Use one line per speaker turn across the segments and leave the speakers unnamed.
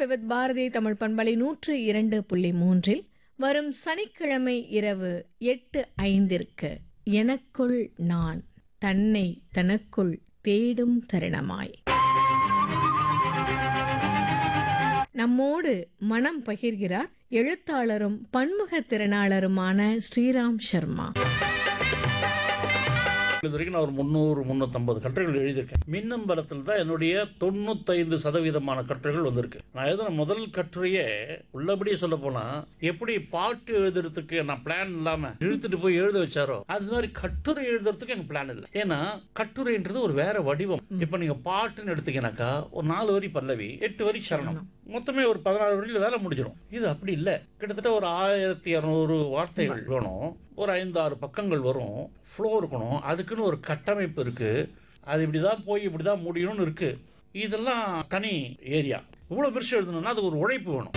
விவித் பாரதி தமிழ் பண்பலை நூற்று இரண்டு புள்ளி மூன்றில் வரும் சனிக்கிழமை இரவு எட்டு ஐந்திற்கு எனக்குள் நான் தன்னை தனக்குள் தேடும் தருணமாய் நம்மோடு மனம் பகிர்கிறார் எழுத்தாளரும் பன்முக திறனாளருமான ஸ்ரீராம் சர்மா
இது வரைக்கும் நான் ஒரு முந்நூறு முந்நூற்றம்பது கட்டுரைகள் எழுதியிருக்கேன் மின்னம்பலத்தில் தான் என்னுடைய தொண்ணூத்தைந்து சதவீதமான கட்டுரைகள் வந்திருக்கு நான் எழுதின முதல் கட்டுரையே உள்ளபடியே சொல்ல போனா எப்படி பாட்டு எழுதுறதுக்கு நான் பிளான் இல்லாம இழுத்துட்டு போய் எழுத வச்சாரோ அது மாதிரி கட்டுரை எழுதுறதுக்கு எனக்கு பிளான் இல்லை ஏன்னா கட்டுரைன்றது ஒரு வேற வடிவம் இப்போ நீங்க பாட்டுன்னு எடுத்தீங்கன்னாக்கா ஒரு நாலு வரி பல்லவி எட்டு வரி சரணம் மொத்தமே ஒரு பதினாறு வரியில் வேலை முடிஞ்சிடும் இது அப்படி இல்லை கிட்டத்தட்ட ஒரு ஆயிரத்தி இரநூறு வார்த்தைகள் வேணும் ஒரு ஐந்து ஆறு பக்கங்கள் வரும் ஃப்ளோ இருக்கணும் அதுக்குன்னு ஒரு கட்டமைப்பு இருக்கு அது இப்படி தான் போய் இப்படி தான் முடியணும்னு இருக்கு இதெல்லாம் தனி ஏரியா இவ்வளோ பெருசு எழுதணும்னா அது ஒரு உழைப்பு வேணும்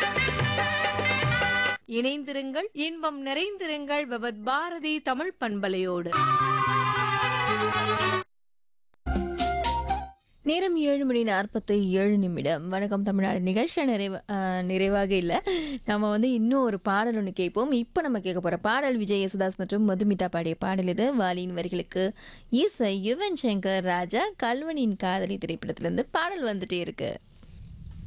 இணைந்திருங்கள் இன்பம் நிறைந்திருங்கள் விவித் பாரதி தமிழ் பண்பலையோடு
நேரம் ஏழு மணி நாற்பத்தி ஏழு நிமிடம் வணக்கம் தமிழ்நாடு நிகழ்ச்சி நிறைவா ஆஹ் நிறைவாக இல்லை நம்ம வந்து இன்னும் ஒரு பாடல் ஒன்று கேட்போம் இப்போ நம்ம கேட்க போகிற பாடல் விஜய் யேசுதாஸ் மற்றும் மதுமிதா பாடிய பாடல் இது வாலியின் வரிகளுக்கு இசை யுவன் சங்கர் ராஜா கல்வனின் காதலி திரைப்படத்திலிருந்து பாடல் வந்துட்டே இருக்கு